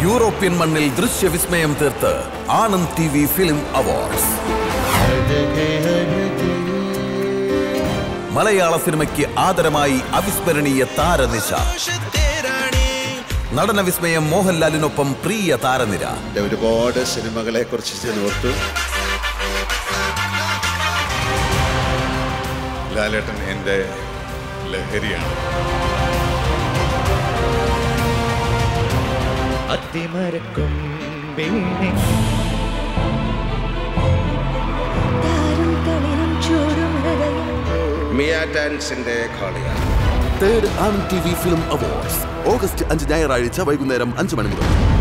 European മണ്ണിൽ ദൃശ്യവിസ്മയം തീർത്ത് Anand T V film awards മലയാള സിനിമയ്ക്ക് ആദരമായി അവിസ്മരണീയ താരനിശ നടന വിസ്മയം മോഹൻലാലിനൊപ്പം പ്രിയ താരനിര എൻ്റെ ഒരുപാട് സിനിമകളെ കുറിച്ച് ഞാൻ ഓർത്തു ലാലേട്ടൻ എൻ്റെ ലഹരിയാണ് അത്തിമരക്കും താരും തളിരും ചൂടും ഹൃദയം മിയ ഡാൻസിൻ്റെ ഖാളിയാണ് third Anand T V film awards August അഞ്ച് ഞായറാഴ്ച വൈകുന്നേരം അഞ്ച് മണി മുതൽ